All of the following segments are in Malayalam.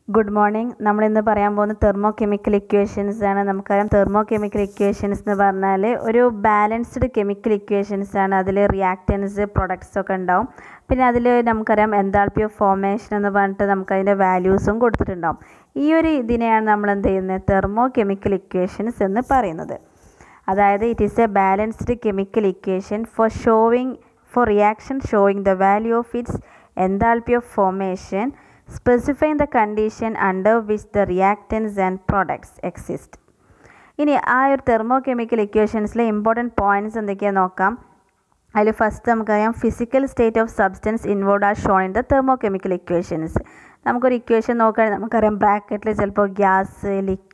ഗുഡ് മോർണിംഗ് നമ്മളിന്ന് പറയാൻ പോകുന്ന തെർമോ കെമിക്കൽ ഇക്വേഷൻസ് ആണ് നമുക്കറിയാം തെർമോ കെമിക്കൽ ഇക്വേഷൻസ് എന്ന് പറഞ്ഞാൽ ഒരു ബാലൻസ്ഡ് കെമിക്കൽ ഇക്വേഷൻസ് ആണ് അതിൽ റിയാക്റ്റൻസ് പ്രൊഡക്ട്സ് ഒക്കെ ഉണ്ടാവും പിന്നെ അതിൽ നമുക്കറിയാം എൻതാൾപ്പി ഓഫ് ഫോർമേഷൻ എന്ന് പറഞ്ഞിട്ട് നമുക്ക് അതിൻ്റെ വാല്യൂസും കൊടുത്തിട്ടുണ്ടാവും ഈ ഒരു ഇതിനെയാണ് നമ്മൾ എന്ത് ചെയ്യുന്നത് തെർമോ കെമിക്കൽ ഇക്വേഷൻസ് എന്ന് പറയുന്നത് അതായത് it is a balanced chemical equation for showing for reaction showing the value of its enthalpy of formation specifying the condition under which the reactants and products exist ഇനി ആ ഒരു തെർമോ കെമിക്കൽ ഇക്വേഷൻസിലെ ഇമ്പോർട്ടൻറ്റ് പോയിൻറ്റ്സ് എന്തൊക്കെയാണെന്ന് നോക്കാം അതിൽ ഫസ്റ്റ് നമുക്കറിയാം physical state of substance involve are shown in the thermochemical equations നമുക്കൊരു ഇക്വേഷൻ നോക്കുകയാണെങ്കിൽ നമുക്കറിയാം ബ്രാക്കറ്റിൽ ചിലപ്പോൾ ഗ്യാസ്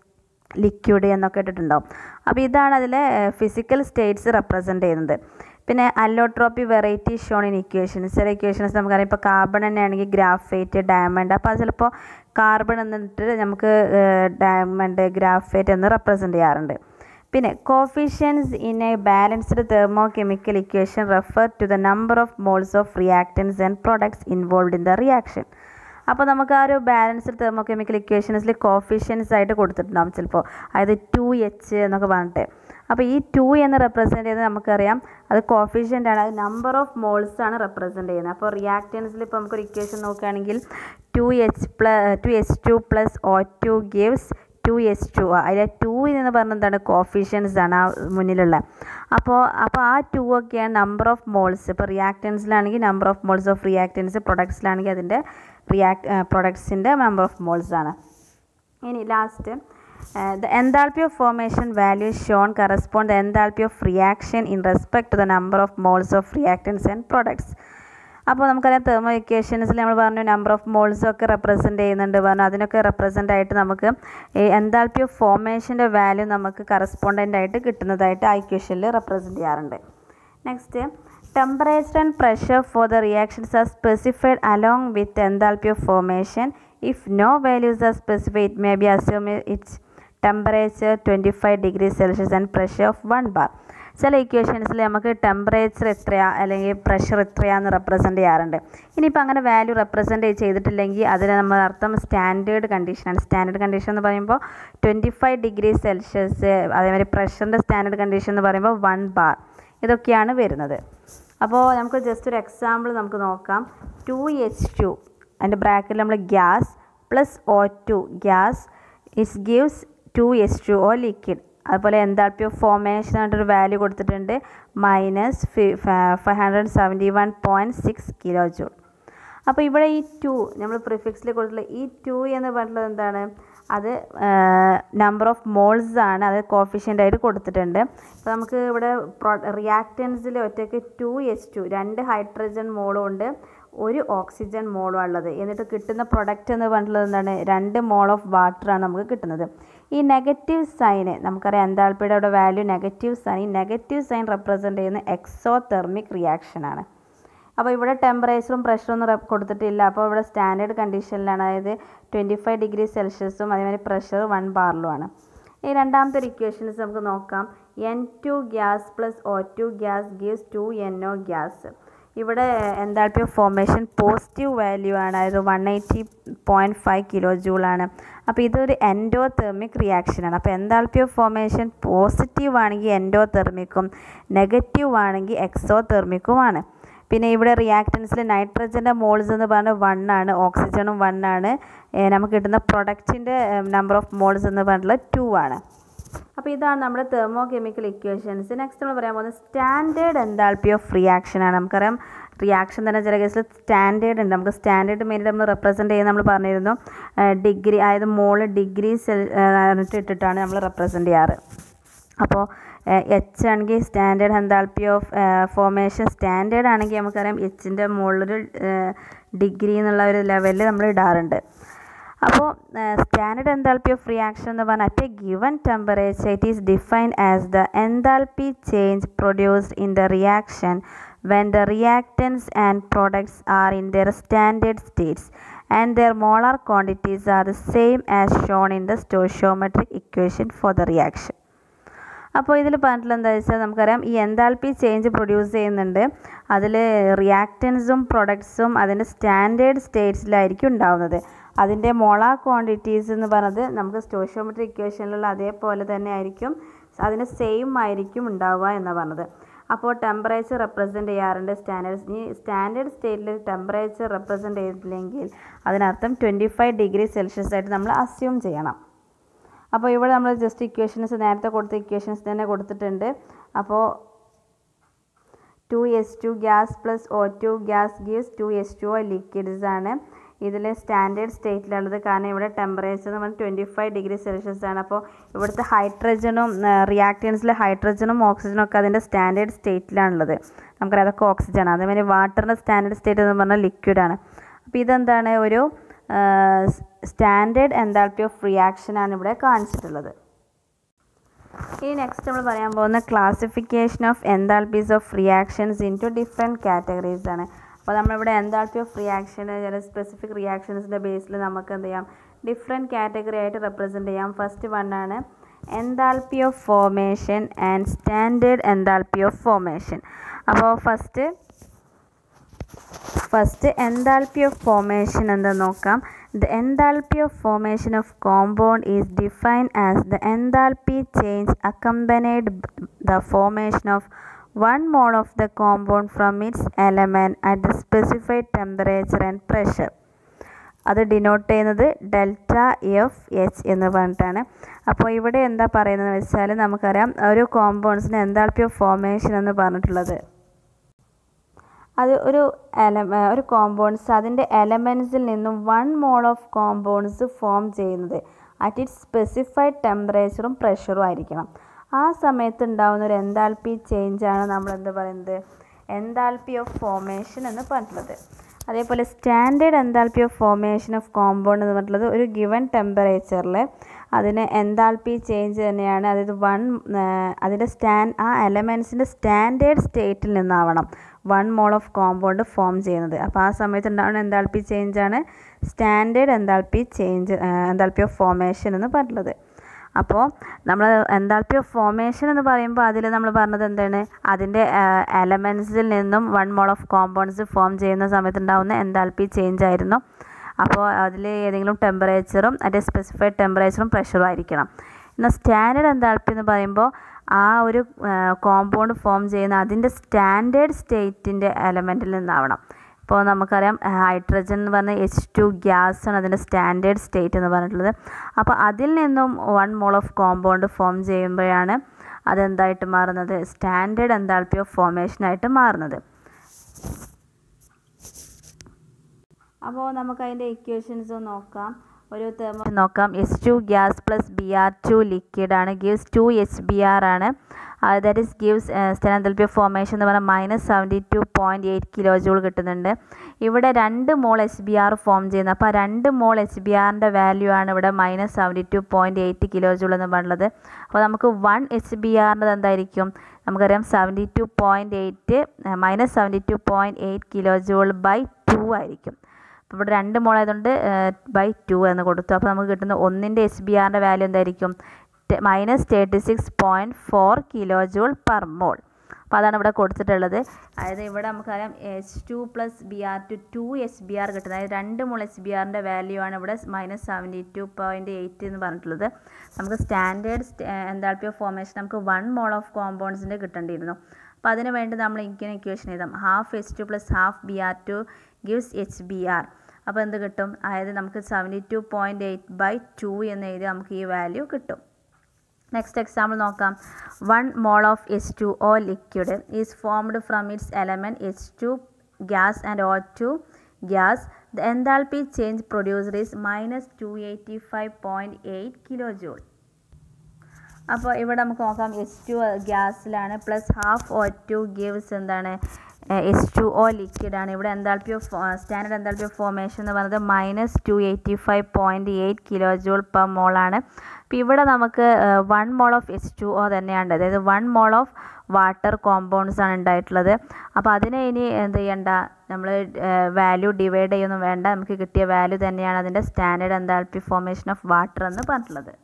ലിക്വിഡ് എന്നൊക്കെ ഇട്ടിട്ടുണ്ടാവും അപ്പോൾ ഇതാണ് അതിലെ ഫിസിക്കൽ സ്റ്റേറ്റ്സ് റെപ്രസെൻറ്റ് ചെയ്യുന്നത് പിന്നെ allotropy variety shown in equations ചില ഇക്വേഷൻസ് നമുക്കറിയാം ഇപ്പോൾ കാർബൺ തന്നെ ആണെങ്കിൽ ഗ്രാഫൈറ്റ് ഡയമണ്ട് അപ്പോൾ അത് ചിലപ്പോൾ കാർബൺ എന്നിട്ട് നമുക്ക് ഡയമണ്ട് ഗ്രാഫൈറ്റ് എന്ന് റെപ്രസെൻറ്റ് ചെയ്യാറുണ്ട് പിന്നെ coefficients in a balanced thermochemical equation refer to the number of moles of reactants and products involve in the reaction അപ്പോൾ നമുക്ക് ആ ഒരു ബാലൻസ്ഡ് തെർമോ കെമിക്കൽ ഇക്വേഷൻസിൽ കോഫിഷ്യൻസ് ആയിട്ട് കൊടുത്തിട്ടുണ്ടാവും ചിലപ്പോൾ അതായത് ടു എച്ച് എന്നൊക്കെ പറഞ്ഞിട്ട് അപ്പോൾ ഈ ടു എന്ന് റെപ്രസെൻറ്റ് ചെയ്യുന്നത് നമുക്കറിയാം അത് കോഫിഷ്യൻ്റ് ആണ് അത് നമ്പർ ഓഫ് മോൾസ് ആണ് റെപ്രസെൻറ്റ് ചെയ്യുന്നത് അപ്പോൾ റിയാക്റ്റൻസിൽ ഇപ്പോൾ നമുക്കൊരു ഇക്വേഷൻ നോക്കുകയാണെങ്കിൽ two H plus two H two plus O two gives two S two അതിലെ ടു എന്ന് പറഞ്ഞ എന്താണ് കോഫിഷ്യൻസ് ആണ് ആ മുന്നിലുള്ള അപ്പോൾ അപ്പോൾ ആ ടു ഒക്കെയാണ് നമ്പർ ഓഫ് മോൾസ് ഇപ്പോൾ റിയാക്റ്റൻസിലാണെങ്കിൽ number of moles of reactants പ്രൊഡക്ട്സിലാണെങ്കിൽ അതിൻ്റെ റിയാക്ട് പ്രൊഡക്ട്സിൻ്റെ നമ്പർ ഓഫ് മോൾസ് ആണ് ഇനി last the enthalpy of formation value shown correspond the enthalpy of reaction in respect to the number of moles of reactants and products അപ്പോൾ നമുക്കറിയാം തെർമോ ഇക്വേഷൻസിൽ നമ്മൾ പറഞ്ഞു നമ്പർ ഓഫ് മോൾസും ഒക്കെ റെപ്രസെൻറ്റ് ചെയ്യുന്നുണ്ട് പറഞ്ഞു അതിനൊക്കെ റെപ്രസെൻ്റ് ആയിട്ട് നമുക്ക് എൻതാൾപ്പി ഓഫ് ഫോർമേഷൻ്റെ വാല്യൂ നമുക്ക് കറസ്പോണ്ടൻ്റ് ആയിട്ട് കിട്ടുന്നതായിട്ട് ആ ഇക്വേഷനിൽ റെപ്രസെൻറ്റ് ചെയ്യാറുണ്ട് next temperature and pressure for the reactions are specified along with enthalpy of formation if no values are specified it may be assume its temperature twenty five degree Celsius and pressure of one bar ചില ഇക്വേഷൻസിൽ നമുക്ക് ടെമ്പറേച്ചർ എത്രയാ അല്ലെങ്കിൽ പ്രഷർ എത്രയാന്ന് റെപ്രസെൻ്റ് ചെയ്യാറുണ്ട് ഇനിയിപ്പോൾ അങ്ങനെ വാല്യൂ റെപ്രസെൻ്റ് ചെയ്തിട്ടില്ലെങ്കിൽ അതിന് നമ്മൾ അർത്ഥം സ്റ്റാൻഡേർഡ് കണ്ടീഷനാണ് സ്റ്റാൻഡേർഡ് കണ്ടീഷൻ എന്ന് പറയുമ്പോൾ ട്വൻറ്റി ഫൈവ് ഡിഗ്രി സെൽഷ്യസ് അതേമാതിരി പ്രഷറിൻ്റെ സ്റ്റാൻഡേർഡ് കണ്ടീഷൻ എന്ന് പറയുമ്പോൾ വൺ ബാർ ഇതൊക്കെയാണ് വരുന്നത് അപ്പോൾ നമുക്ക് ജസ്റ്റ് ഒരു എക്സാമ്പിൾ നമുക്ക് നോക്കാം ടു എച്ച് ടു അതിൻ്റെ ബ്രാക്കറ്റിൽ നമ്മൾ gas plus O two gas is gives two H two O liquid അതുപോലെ എൻതാൾപ്പി ഓഫ് ഫോർമേഷൻ ആയിട്ടൊരു വാല്യൂ കൊടുത്തിട്ടുണ്ട് minus five hundred seventy one point six kilo joule അപ്പോൾ ഇവിടെ ഈ ടു നമ്മൾ പ്രിഫിക്സിൽ കൊടുത്തിട്ടുള്ള ഈ ടു എന്ന് പറഞ്ഞിട്ടുള്ളത് എന്താണ് അത് നമ്പർ ഓഫ് മോൾസ് ആണ് അത് കോഫിഷ്യൻ്റ് ആയിട്ട് കൊടുത്തിട്ടുണ്ട് അപ്പോൾ നമുക്ക് ഇവിടെ പ്രൊ റിയാക്റ്റൻസിൽ ഒറ്റയ്ക്ക് ടു എച്ച് ടു രണ്ട് ഹൈഡ്രജൻ മോളും ഉണ്ട് ഒരു ഓക്സിജൻ മോളും ഉള്ളത് എന്നിട്ട് കിട്ടുന്ന പ്രൊഡക്റ്റ് എന്ന് പറഞ്ഞിട്ടുള്ളത് എന്താണ് രണ്ട് മോൾ ഓഫ് വാട്ടറാണ് നമുക്ക് കിട്ടുന്നത് ഈ നെഗറ്റീവ് സൈന് നമുക്കറിയാം എന്താൾപ്പിയുടെ അവിടെ വാല്യൂ നെഗറ്റീവ് സൈൻ ഈ നെഗറ്റീവ് സൈൻ റെപ്രസെൻറ്റ് ചെയ്യുന്ന എക്സോ തെർമിക് റിയാക്ഷൻ ആണ് അപ്പോൾ ഇവിടെ ടെമ്പറേച്ചറും പ്രഷറും ഒന്നും കൊടുത്തിട്ടില്ല അപ്പോൾ ഇവിടെ സ്റ്റാൻഡേർഡ് കണ്ടീഷനിലാണ് അതായത് ട്വൻറ്റി ഫൈവ് ഡിഗ്രി സെൽഷ്യസും അതേമാതിരി പ്രഷർ വൺ ബാറിലുമാണ് ഈ രണ്ടാമത്തെ ഒരു ഇക്വേഷൻസ് നമുക്ക് നോക്കാം N two gas plus O two gas gives two N O gas ഇവിടെ enthalpy of formation positive value ആണ് അതായത് one eighty point five kilo ജൂളാണ് അപ്പോൾ ഇതൊരു എൻഡോ തെർമിക് റിയാക്ഷനാണ് അപ്പോൾ എന്താൾപ്പി ഓഫ് ഫോർമേഷൻ പോസിറ്റീവ് ആണെങ്കിൽ എൻഡോ തെർമിക്കും നെഗറ്റീവ് ആണെങ്കിൽ എക്സോ തെർമിക്കുമാണ് പിന്നെ ഇവിടെ റിയാക്റ്റൻസിൽ നൈട്രജൻ്റെ മോൾസ് എന്ന് പറഞ്ഞാൽ വൺ ആണ് ഓക്സിജനും വൺ ആണ് നമുക്ക് കിട്ടുന്ന പ്രൊഡക്റ്റിൻ്റെ നമ്പർ ഓഫ് മോൾസ് എന്ന് പറഞ്ഞിട്ടുള്ളത് ടു ആണ് അപ്പോൾ ഇതാണ് നമ്മുടെ തെർമോ കെമിക്കൽ ഇക്വേഷൻസ് നെക്സ്റ്റ് നമ്മൾ പറയാൻ പോകുന്നത് സ്റ്റാൻഡേർഡ് എൻതാൾപ്പി ഓഫ് റിയാക്ഷൻ ആണ് നമുക്കറിയാം റിയാക്ഷൻ തന്നെ ചില കേസിൽ സ്റ്റാൻഡേർഡ് ഉണ്ട് നമുക്ക് സ്റ്റാൻഡേർഡ് മെയിൻ നമ്മൾ റെപ്രസെൻറ്റ് ചെയ്യുന്നത് നമ്മൾ പറഞ്ഞിരുന്നു ഡിഗ്രി അതായത് മോള് ഡിഗ്രി സെൽ ഇട്ടിട്ടാണ് നമ്മൾ റെപ്രസെൻറ്റ് ചെയ്യാറ് അപ്പോൾ എച്ച് ആണെങ്കിൽ standard enthalpy of formation standard ആണെങ്കിൽ നമുക്കറിയാം എച്ചിൻ്റെ മുകളിലൊരു ഡിഗ്രി എന്നുള്ള ഒരു ലെവലിൽ നമ്മൾ ഇടാറുണ്ട് അപ്പോൾ സ്റ്റാൻഡേർഡ് എൻതാൾപ്പി ഓഫ് റിയാക്ഷൻ എന്ന് പറഞ്ഞാൽ at a given temperature it is defined as the enthalpy change produced in the reaction when the reactants and products are in their standard states and their molar quantities are the same as shown in the stoichiometric equation for the reaction. അപ്പോൾ ഇതിൽ പറഞ്ഞിട്ടുള്ള എന്താ വെച്ചാൽ നമുക്കറിയാം ഈ എൻതാൾപ്പി ചേഞ്ച് പ്രൊഡ്യൂസ് ചെയ്യുന്നുണ്ട് അതിൽ റിയാക്റ്റൻസും പ്രൊഡക്ട്സും അതിൻ്റെ സ്റ്റാൻഡേർഡ് സ്റ്റേറ്റ്സിലായിരിക്കും ഉണ്ടാവുന്നത് അതിൻ്റെ മോളാർ ക്വാണ്ടിറ്റീസ് എന്ന് പറയുന്നത് നമുക്ക് സ്റ്റോഷ്യോമെട്രി ഇക്വേഷനിലുള്ള അതേപോലെ തന്നെ ആയിരിക്കും അതിന് സെയിം ആയിരിക്കും ഉണ്ടാവുക എന്ന് പറഞ്ഞത് അപ്പോൾ ടെമ്പറേച്ചർ റെപ്രസെൻ്റ് ചെയ്യാറുണ്ട് സ്റ്റാൻഡേർഡ് ഈ സ്റ്റാൻഡേർഡ് സ്റ്റേറ്റിൽ ടെമ്പറേച്ചർ റെപ്രസെൻ്റ് ചെയ്തില്ലെങ്കിൽ അതിനർത്ഥം ട്വൻറ്റി ഫൈവ് ഡിഗ്രി സെൽഷ്യസ് ആയിട്ട് നമ്മൾ അസ്യൂം ചെയ്യണം അപ്പോൾ ഇവിടെ നമ്മൾ ജസ്റ്റ് ഇക്വേഷൻസ് നേരത്തെ കൊടുത്ത ഇക്വേഷൻസ് തന്നെ കൊടുത്തിട്ടുണ്ട് അപ്പോൾ two S two gas plus O two gas gives two S two O liquids ആണ് ഇതിൽ സ്റ്റാൻഡേർഡ് സ്റ്റേറ്റിലുള്ളത് കാരണം ഇവിടെ ടെമ്പറേച്ചർ എന്ന് പറഞ്ഞാൽ ട്വൻറ്റി ഫൈവ് ഡിഗ്രി സെൽഷ്യസ് ആണ് അപ്പോൾ ഇവിടുത്തെ ഹൈഡ്രജനും റിയാക്റ്റൻസിലെ ഹൈഡ്രജനും ഓക്സിജനും ഒക്കെ അതിൻ്റെ സ്റ്റാൻഡേർഡ് സ്റ്റേറ്റിലാണുള്ളത് നമുക്കറിയാം അതൊക്കെ ഓക്സിജൻ ആണ് അതേമാതിരി വാട്ടറിൻ്റെ സ്റ്റാൻഡേർഡ് സ്റ്റേറ്റ് എന്ന് പറഞ്ഞാൽ ലിക്വിഡാണ് അപ്പോൾ ഇതെന്താണ് ഒരു സ്റ്റാൻഡേർഡ് എൻതാൾപ്പി ഓഫ് റിയാക്ഷൻ ആണ് ഇവിടെ കാണിച്ചിട്ടുള്ളത് ഇനി നെക്സ്റ്റ് നമ്മൾ പറയാൻ പോകുന്ന classification of enthalpies of reactions in two different categories ആണ് അപ്പോൾ നമ്മളിവിടെ എൻതാൾപ്പി ഓഫ് റിയാക്ഷൻ ചില സ്പെസിഫിക് റിയാക്ഷൻസിൻ്റെ ബേസിൽ നമുക്ക് എന്ത് ചെയ്യാം ഡിഫറെൻറ്റ് കാറ്റഗറി ആയിട്ട് റെപ്രസെൻറ്റ് ചെയ്യാം ഫസ്റ്റ് വൺ ആണ് enthalpy of formation and standard enthalpy of formation അപ്പോൾ first first enthalpy of formation എന്താ നോക്കാം the enthalpy of formation of compound is defined as the enthalpy change accompanied the formation of one mole of the compound from its element at the specified temperature and pressure അത് ഡിനോട്ട് ചെയ്യുന്നത് ഡെൽറ്റ എഫ് എച്ച് എന്ന് പറഞ്ഞിട്ടാണ് അപ്പോൾ ഇവിടെ എന്താ പറയുന്നത് വെച്ചാൽ നമുക്കറിയാം ഒരു കോമ്പൗണ്ട്സിന് എൻതാൾപ്പി ഓഫ് ഫോർമേഷൻ എന്ന് പറഞ്ഞിട്ടുള്ളത് അത് ഒരു എലമ ഒരു കോമ്പൗണ്ട്സ് അതിൻ്റെ എലമെൻസിൽ നിന്നും one mole of compounds form ചെയ്യുന്നത് അറ്റ് ഇറ്റ് സ്പെസിഫൈഡ് ടെമ്പറേച്ചറും പ്രഷറും ആയിരിക്കണം ആ സമയത്ത് ഉണ്ടാകുന്ന ഒരു എൻതാൾപ്പി ചേഞ്ചാണ് നമ്മൾ എന്ത് പറയുന്നത് എൻതാൾപ്പി ഓഫ് ഫോർമേഷൻ എന്ന് പറഞ്ഞിട്ടുള്ളത് അതേപോലെ standard enthalpy of formation of compound എന്ന് പറഞ്ഞിട്ടുള്ളത് ഒരു ഗിവൺ ടെമ്പറേച്ചറിൽ അതിന് എൻതാൾപ്പി ചേഞ്ച് തന്നെയാണ് അതായത് വൺ അതിൻ്റെ സ്റ്റാൻ ആ എലമെൻസിൻ്റെ സ്റ്റാൻഡേർഡ് സ്റ്റേറ്റിൽ നിന്നാവണം one mole of compound form ചെയ്യുന്നത് അപ്പോൾ ആ സമയത്ത് ഉണ്ടാകുന്ന എൻതാൾപ്പി ചേഞ്ചാണ് standard enthalpy change enthalpy of formation എന്ന് പറഞ്ഞിട്ടുള്ളത് അപ്പോൾ നമ്മൾ എൻതാൾപ്പി ഓഫ് ഫോർമേഷൻ എന്ന് പറയുമ്പോൾ അതിൽ നമ്മൾ പറഞ്ഞത് എന്താണ് അതിൻ്റെ എലമെൻസിൽ നിന്നും one mole of compounds form ചെയ്യുന്ന സമയത്ത് ഉണ്ടാകുന്ന എൻതാൾപ്പി ചേഞ്ച് ആയിരുന്നു അപ്പോൾ അതിൽ ഏതെങ്കിലും ടെമ്പറേച്ചറും അതിൻ്റെ സ്പെസിഫൈഡ് ടെമ്പറേച്ചറും പ്രഷറും ആയിരിക്കണം എന്നാൽ സ്റ്റാൻഡേർഡ് എൻതാൾപ്പി എന്ന് പറയുമ്പോൾ ആ ഒരു കോമ്പൗണ്ട് ഫോം ചെയ്യുന്ന അതിൻ്റെ സ്റ്റാൻഡേർഡ് സ്റ്റേറ്റിൻ്റെ എലമെൻറ്റിൽ നിന്നാവണം ഇപ്പോൾ നമുക്കറിയാം ഹൈഡ്രജൻ എന്ന് പറഞ്ഞാൽ എച്ച് ടു ഗ്യാസ് ആണ് അതിൻ്റെ സ്റ്റാൻഡേർഡ് സ്റ്റേറ്റ് എന്ന് പറഞ്ഞിട്ടുള്ളത് അപ്പോൾ അതിൽ നിന്നും one mole of compound form ചെയ്യുമ്പോഴാണ് അതെന്തായിട്ട് മാറുന്നത് സ്റ്റാൻഡേർഡ് എൻതാൾപ്പി ഓഫ് ഫോർമേഷനായിട്ട് മാറുന്നത് അപ്പോൾ നമുക്ക് അതിൻ്റെ ഇക്വേഷൻസ് നോക്കാം ഒരു തെർമോ നോക്കാം H two gas plus B R two liquid ആണ് gives two H B R ആണ് ദാറ്റ് ഈസ് ഗിവ്സ് സ്റ്റാൻഡൽപ്പി ഫോർമേഷൻ എന്ന് പറഞ്ഞാൽ minus seventy two point eight kilo joule കിട്ടുന്നുണ്ട് ഇവിടെ രണ്ട് mole H B R form ചെയ്യുന്നത് അപ്പോൾ രണ്ട് മോൾ എച്ച് ബി ആറിൻ്റെ വാല്യൂ ആണ് ഇവിടെ minus seventy two point eight kilo joule എന്ന് പറയുന്നത് അപ്പോൾ നമുക്ക് വൺ എച്ച് ബി ആറിൻ്റെ എന്തായിരിക്കും നമുക്കറിയാം seventy two point eight minus seventy two point eight kilo joule by two ആയിരിക്കും അപ്പോൾ ഇവിടെ രണ്ട് മോൾ ആയതുകൊണ്ട് ബൈ ടു എന്ന് കൊടുത്തു അപ്പോൾ നമുക്ക് കിട്ടുന്ന ഒന്നിൻ്റെ എച്ച് ബി ആറിൻ്റെ വാല്യൂ എന്തായിരിക്കും minus thirty six point four kilo joule per mole അപ്പോൾ അതാണ് ഇവിടെ കൊടുത്തിട്ടുള്ളത് അതായത് ഇവിടെ നമുക്കറിയാം H two plus B R two two H B R കിട്ടുന്നത് അതായത് രണ്ട് മോൾ എച്ച് ബി ആറിൻ്റെ വാല്യൂ ആണ് ഇവിടെ minus seventy two point eight എന്ന് പറഞ്ഞിട്ടുള്ളത് നമുക്ക് സ്റ്റാൻഡേർഡ് എൻതാൾപ്പി ഓഫ് ഫോർമേഷൻ നമുക്ക് വൺ മോൾ ഓഫ് കോമ്പൗണ്ട്സിൻ്റെ കിട്ടേണ്ടിയിരുന്നു അപ്പോൾ അതിന് വേണ്ടി നമ്മൾ ഇങ്ങനെ ഇക്വേഷൻ എഴുതാം half H two plus half B R two gives H B R അപ്പോൾ എന്ത് കിട്ടും അതായത് നമുക്ക് seventy two point eight by two എന്ന് എഴുതി നമുക്ക് ഈ വാല്യൂ കിട്ടും നെക്സ്റ്റ് എക്സാമ്പിൾ നോക്കാം one mole of H two O liquid is formed from its element H two gas and O two gas the enthalpy change producer is minus two eighty five point eight kilo joule അപ്പോൾ ഇവിടെ നമുക്ക് നോക്കാം H to ഗ്യാസിലാണ് plus half O two gives എന്താണ് എച്ച് ടു ഒ ലിക്വിഡ് ആണ് ഇവിടെ enthalpy of standard enthalpy of formation എന്ന് പറയുന്നത് minus two eighty five point eight kilo joule per മോളാണ് അപ്പോൾ ഇവിടെ നമുക്ക് one mole of H two O തന്നെയാണ് അതായത് one mole of water compounds ആണ് ഉണ്ടായിട്ടുള്ളത് അപ്പോൾ അതിനെ ഇനി എന്ത് ചെയ്യണ്ട നമ്മൾ വാല്യൂ ഡിവൈഡ് ചെയ്യൊന്നും വേണ്ട നമുക്ക് കിട്ടിയ വാല്യൂ തന്നെയാണ് അതിൻ്റെ standard enthalpy formation of water എന്ന് പറഞ്ഞിട്ടുള്ളത്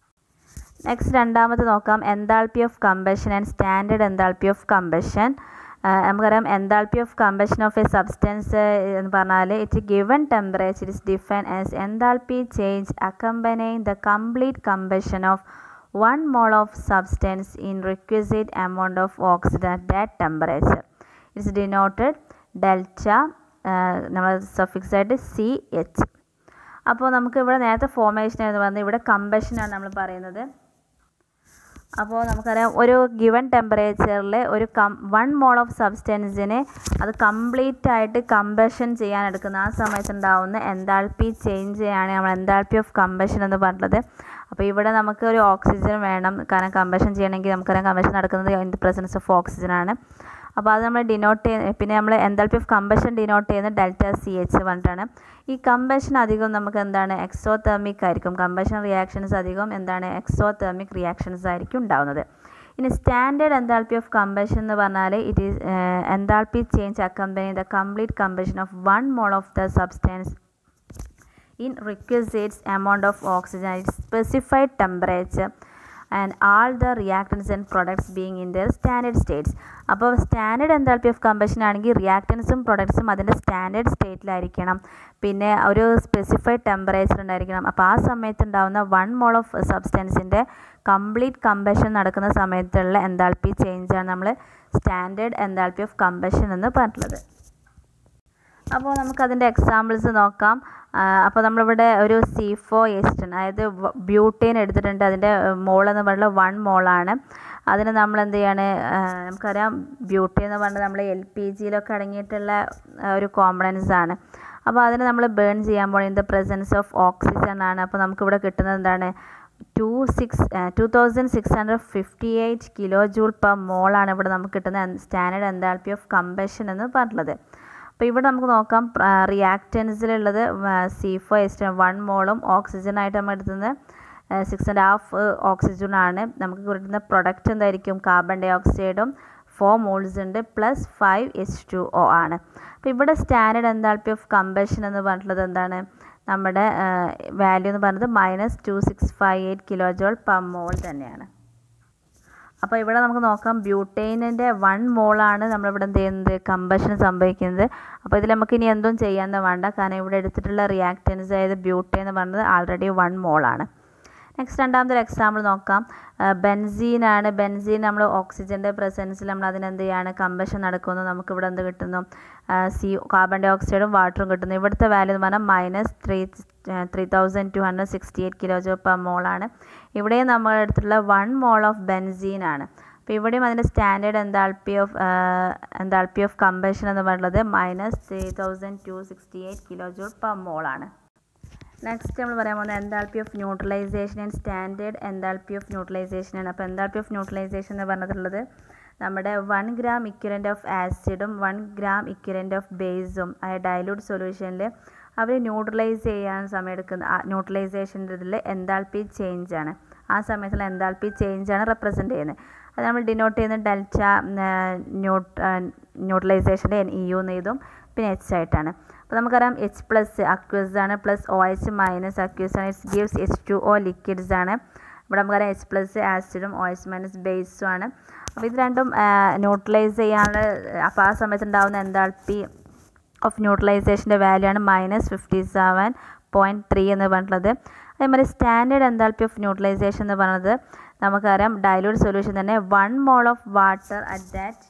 നെക്സ്റ്റ് രണ്ടാമത് നോക്കാം enthalpy of combustion and standard enthalpy of combustion നമുക്കറിയാം enthalpy of combustion of a substance എന്ന് പറഞ്ഞാൽ it given temperature is define as enthalpy change accompanying the complete combustion of one mole of substance in requisite amount of oxygen at that temperature its denoted delta നമ്മൾ സഫിക്സ് ആയിട്ട് സി എച്ച് അപ്പോൾ നമുക്ക് ഇവിടെ നേരത്തെ ഫോർമേഷൻ എന്ന് പറഞ്ഞാൽ ഇവിടെ കമ്പഷനാണ് നമ്മൾ പറയുന്നത് അപ്പോൾ നമുക്കറിയാം ഒരു ഗിവൺ ടെമ്പറേച്ചറിൽ ഒരു കം വൺ മോൾ ഓഫ് സബ്സ്റ്റൻസിനെ അത് കംപ്ലീറ്റ് ആയിട്ട് കമ്പഷൻ ചെയ്യാൻ എടുക്കുന്ന ആ സമയത്ത് ഉണ്ടാവുന്ന എൻതാൾപ്പി ചേഞ്ച് നമ്മൾ എൻതാൾപ്പി ഓഫ് കമ്പഷൻ എന്ന് പറഞ്ഞത് അപ്പോൾ ഇവിടെ നമുക്ക് ഒരു ഓക്സിജൻ വേണം കാരണം കമ്പഷൻ ചെയ്യണമെങ്കിൽ നമുക്കറിയാം കമ്പഷൻ നടക്കുന്നത് in the presence of oxygen ആണ് അപ്പോൾ അത് നമ്മൾ ഡിനോട്ട് ചെയ്യുന്ന പിന്നെ നമ്മൾ എൻതാൾപ്പി ഓഫ് കമ്പഷൻ ഡിനോട്ട് ചെയ്യുന്ന ഡെൽറ്റ സി എച്ച് പറഞ്ഞിട്ടാണ് ഈ കമ്പഷൻ അധികം നമുക്ക് എന്താണ് എക്സോതെർമിക് ആയിരിക്കും കമ്പഷൻ റിയാക്ഷൻസ് അധികം എന്താണ് എക്സോതെർമിക് റിയാക്ഷൻസ് ആയിരിക്കും ഉണ്ടാവുന്നത് ഇനി സ്റ്റാൻഡേർഡ് എൻതാൾപ്പി ഓഫ് കമ്പഷൻ എന്ന് പറഞ്ഞാൽ it is enthalpy change accompany the complete combustion of one mole of the substance in requisite amount of oxygen at specified temperature and all the reactants and products being in their standard states അപ്പോൾ സ്റ്റാൻഡേർഡ് എൻതാൾപ്പി ഓഫ് കമ്പഷൻ ആണെങ്കിൽ റിയാക്ടൻസും പ്രൊഡക്ട്സും അതിൻ്റെ സ്റ്റാൻഡേർഡ് സ്റ്റേറ്റിലായിരിക്കണം പിന്നെ ഒരു സ്പെസിഫൈഡ് ടെമ്പറേച്ചർ ഉണ്ടായിരിക്കണം അപ്പോൾ ആ സമയത്ത് ഉണ്ടാകുന്ന വൺ മോൾ ഓഫ് സബ്സ്റ്റൻസിൻ്റെ കംപ്ലീറ്റ് കമ്പഷൻ നടക്കുന്ന സമയത്തുള്ള എൻതാൾപ്പി ചേഞ്ചാണ് നമ്മൾ സ്റ്റാൻഡേർഡ് എൻതാൾപ്പി ഓഫ് കമ്പഷൻ എന്ന് പറഞ്ഞിട്ടുള്ളത് അപ്പോൾ നമുക്കതിൻ്റെ എക്സാമ്പിൾസ് നോക്കാം അപ്പോൾ നമ്മളിവിടെ ഒരു സി ഫോ എസ്റ്റൺ അതായത് ബ്യൂട്ടേൻ എടുത്തിട്ടുണ്ട് അതിൻ്റെ മോൾ എന്ന് പറയുന്നത് വൺ മോളാണ് അതിന് നമ്മൾ എന്ത് ചെയ്യാണ് നമുക്കറിയാം ബ്യൂട്ടി എന്ന് പറഞ്ഞാൽ നമ്മൾ എൽ പി ജിയിലൊക്കെ അടങ്ങിയിട്ടുള്ള ഒരു കോമ്പണൻസ് ആണ് അപ്പോൾ അതിന് നമ്മൾ ബേൺ ചെയ്യാൻ പോകുന്നത് in the presence of oxygen ആണ് അപ്പോൾ നമുക്കിവിടെ കിട്ടുന്നത് എന്താണ് two six two thousand six hundred fifty eight kilo joule per മോളാണ് ഇവിടെ നമുക്ക് കിട്ടുന്ന സ്റ്റാൻഡേർഡ് എൻതാൾപ്പി ഓഫ് കമ്പഷൻ എന്ന് പറഞ്ഞിട്ടുള്ളത് അപ്പോൾ ഇവിടെ നമുക്ക് നോക്കാം റിയാക്റ്റൻസിലുള്ളത് സി ഫോ എസ്റ്റ് വൺ മോളും ഓക്സിജനായിട്ട് നമ്മൾ എടുക്കുന്നത് സിക്സ് ആൻഡ് ഹാഫ് ഓക്സിജനാണ് നമുക്ക് കിട്ടുന്ന പ്രൊഡക്റ്റ് എന്തായിരിക്കും കാർബൺ ഡൈ ഓക്സൈഡും ഫോർ മോൾസ് ഉണ്ട് plus five H two O ആണ് അപ്പോൾ ഇവിടെ സ്റ്റാൻഡേർഡ് എൻതാൾപ്പി ഓഫ് കമ്പഷൻ എന്ന് പറഞ്ഞിട്ടുള്ളത് എന്താണ് നമ്മുടെ വാല്യൂ എന്ന് പറയുന്നത് minus two six five eight kilo joule per mole തന്നെയാണ് അപ്പോൾ ഇവിടെ നമുക്ക് നോക്കാം ബ്യൂട്ടൈനിൻ്റെ വൺ മോളാണ് നമ്മളിവിടെ എന്ത് ചെയ്യുന്നത് കമ്പഷൻ സംഭവിക്കുന്നത് അപ്പോൾ ഇതിൽ നമുക്ക് ഇനി എന്തും ചെയ്യാൻ വേണ്ട കാരണം ഇവിടെ എടുത്തിട്ടുള്ള റിയാക്റ്റൻസ് അതായത് ബ്യൂട്ടൈൻ എന്ന് പറയുന്നത് ആൾറെഡി വൺ മോളാണ് നെക്സ്റ്റ് രണ്ടാമത്തെ ഒരു എക്സാമ്പിൾ നോക്കാം ബെൻസീനാണ് ബെൻസീൻ നമ്മൾ ഓക്സിജൻ്റെ പ്രസൻസിൽ നമ്മൾ അതിനെന്ത് ചെയ്യാണ് കമ്പഷൻ നടക്കുന്നു നമുക്കിവിടെ എന്ത് കിട്ടുന്നു സി കാർബൺ ഡൈ ഓക്സൈഡും വാട്ടറും കിട്ടുന്നു ഇവിടുത്തെ വാല്യൂ എന്ന് പറഞ്ഞാൽ minus three three thousand two hundred sixty eight kilo joule per മോളാണ് ഇവിടെയും നമ്മൾ എടുത്തിട്ടുള്ള വൺ മോൾ ഓഫ് ബെൻസീൻ ആണ് അപ്പോൾ ഇവിടെയും അതിൻ്റെ standard enthalpy of enthalpy of combustion എന്ന് പറയുന്നത് minus three thousand two sixty eight kilo joule per മോളാണ് നെക്സ്റ്റ് നമ്മൾ പറയാൻ പോകുന്നത് enthalpy of neutralization and standard enthalpy of neutralization ആണ് അപ്പോൾ എന്താൾപ്പി ഓഫ് ന്യൂട്രലൈസേഷൻ എന്ന് പറഞ്ഞിട്ടുള്ളത് നമ്മുടെ വൺ ഗ്രാം ഇക്വലൻ്റ് ഓഫ് ആസിഡും വൺ ഗ്രാം ഇക്വലൻ്റ് ഓഫ് ബേസും ആ ഡൈലൂട്ട് സൊല്യൂഷനിൽ അവർ ന്യൂട്രലൈസ് ചെയ്യാൻ സമയം എടുക്കുന്ന ന്യൂട്രലൈസേഷൻ്റെ ഇതിൽ എന്താൾപ്പി ചേഞ്ച് ആണ് ആ സമയത്തുള്ള എന്താൾപ്പി ചേഞ്ച് ആണ് റെപ്രസെൻറ്റ് ചെയ്യുന്നത് അത് നമ്മൾ ഡിനോട്ട് ചെയ്യുന്ന ഡെൽറ്റ ന്യൂട്ട് ന്യൂട്രലൈസേഷൻ്റെ എൻ ഇ യു എന്ന് എഴുതും പിന്നെ എച്ച് ആയിട്ടാണ് അപ്പോൾ നമുക്കറിയാം എച്ച് പ്ലസ് അക്വസ് ആണ് plus O H minus aqueous ആണ് it's gives H two O liquids ആണ് ഇവിടെ നമുക്കറിയാം എച്ച് പ്ലസ് ആസിഡും ഒ എച്ച് മൈനസ് ബേസും ആണ് അപ്പോൾ ഇത് രണ്ടും ന്യൂട്രലൈസ് ചെയ്യാനുള്ള അപ്പോൾ ആ സമയത്ത് ഉണ്ടാകുന്ന എന്താൾപ്പി ഓഫ് ന്യൂട്രലൈസേഷൻ്റെ വാല്യൂ ആണ് minus fifty seven point three എന്ന് പറഞ്ഞിട്ടുള്ളത് അതേമാതിരി സ്റ്റാൻഡേർഡ് എന്താൾപ്പി ഓഫ് ന്യൂട്രലൈസേഷൻ എന്ന് പറയുന്നത് നമുക്കറിയാം ഡൈലൂട്ട് സൊല്യൂഷൻ തന്നെ one mole of water at that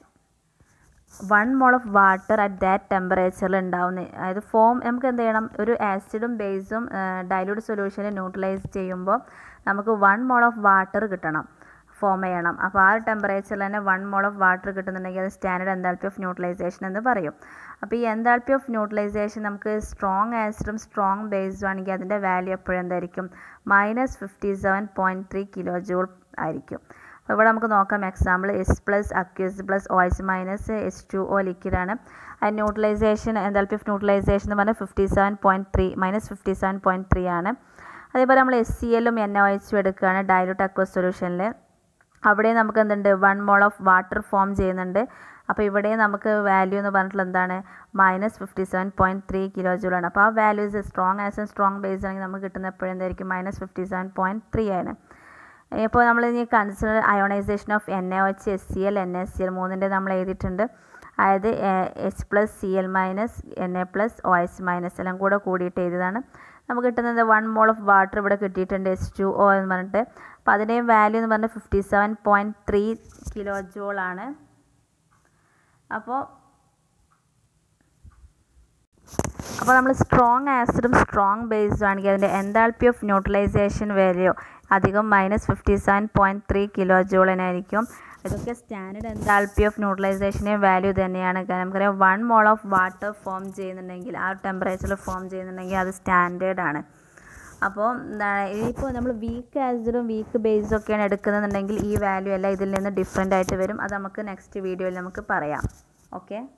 one mole of water at that ടെമ്പറേച്ചറിൽ ഉണ്ടാവുന്നത് അതായത് ഫോം നമുക്ക് എന്ത് ചെയ്യണം ഒരു ആസിഡും ബേസും ഡൈലൂട്ട് സൊല്യൂഷനിൽ ന്യൂട്രലൈസ് ചെയ്യുമ്പോൾ നമുക്ക് വൺ മോൾ ഓഫ് വാട്ടർ കിട്ടണം ഫോം ചെയ്യണം അപ്പോൾ ആ ഒരു ടെമ്പറേച്ചറിൽ തന്നെ വൺ മോൾ ഓഫ് വാട്ടർ കിട്ടുന്നുണ്ടെങ്കിൽ അത് സ്റ്റാൻഡേർഡ് എന്താൾപ്പി ഓഫ് ന്യൂട്രലൈസേഷൻ എന്ന് പറയും അപ്പോൾ ഈ എന്താൾപ്പി ഓഫ് ന്യൂട്രലൈസേഷൻ നമുക്ക് സ്ട്രോങ് ആസിഡും സ്ട്രോങ് ബേസും ആണെങ്കിൽ അതിൻ്റെ വാല്യൂ എപ്പോഴും എന്തായിരിക്കും minus fifty seven point three kilo joule ആയിരിക്കും അപ്പോൾ ഇവിടെ നമുക്ക് നോക്കാം example S plus aqueous plus O H minus H two O ലിക്വിഡാണ് അത് ന്യൂട്രലൈസേഷൻ എന്താൽപ്പി ഓഫ് ന്യൂട്രലൈസേഷൻ എന്ന് പറഞ്ഞാൽ fifty seven point three minus fifty seven point three ആണ് അതേപോലെ നമ്മൾ എസ് സി എല്ലും എൻ ഒ എച്ചും എടുക്കുകയാണ് ഡയലൂട്ട് അക്വസ് സൊല്യൂഷനിൽ അവിടെ നമുക്ക് എന്തുണ്ട് one mole of water form ചെയ്യുന്നുണ്ട് അപ്പോൾ ഇവിടെ നമുക്ക് വാല്യൂ എന്ന് പറഞ്ഞിട്ടുള്ളത് എന്താണ് minus fifty seven point three kilo ജൂളാണ് അപ്പോൾ ആ values strong as strong base ആണെങ്കിൽ നമുക്ക് കിട്ടുന്ന എപ്പോഴും എന്തായിരിക്കും minus fifty seven point three ആണ് ഇപ്പോൾ നമ്മൾ ഇനി consider ionization of N A H S C L N S C L മൂന്നിൻ്റെ നമ്മൾ എഴുതിയിട്ടുണ്ട് അതായത് H plus C L minus N A plus O H minus എല്ലാം കൂടെ കൂടിയിട്ട് എഴുതിയതാണ് നമുക്ക് കിട്ടുന്നത് വൺ മോൾ ഓഫ് വാട്ടർ ഇവിടെ കിട്ടിയിട്ടുണ്ട് എച്ച് ടു ഒ എന്ന് പറഞ്ഞിട്ട് അപ്പോൾ അതിൻ്റെയും വാല്യൂ എന്ന് പറഞ്ഞാൽ fifty seven point three kilo ജോളാണ് അപ്പോൾ അപ്പോൾ നമ്മൾ സ്ട്രോങ് ആസിഡും സ്ട്രോങ് ബേസും ആണെങ്കിൽ അതിൻ്റെ എൻതാൾപ്പി ഓഫ് ന്യൂട്രലൈസേഷൻ വാല്യൂ അധികം minus fifty seven point three kilo ജൂളിനായിരിക്കും ഇതൊക്കെ സ്റ്റാൻഡേർഡ് എൻതാൾപ്പി ഓഫ് ന്യൂട്രലൈസേഷൻ്റെ വാല്യൂ തന്നെയാണ് കാരണം നമുക്കറിയാം one mole of water form ചെയ്യുന്നുണ്ടെങ്കിൽ ആ ടെമ്പറേച്ചറിൽ ഫോം ചെയ്യുന്നുണ്ടെങ്കിൽ അത് സ്റ്റാൻഡേർഡ് ആണ് അപ്പോൾ ഇനിയിപ്പോൾ നമ്മൾ വീക്ക് ആസിഡും വീക്ക് ബേസും ഒക്കെയാണ് എടുക്കുന്നുണ്ടെങ്കിൽ ഈ വാല്യൂ എല്ലാം ഇതിൽ നിന്ന് ഡിഫറെൻ്റ് ആയിട്ട് വരും അത് നമുക്ക് നെക്സ്റ്റ് വീഡിയോയിൽ നമുക്ക് പറയാം ഓക്കെ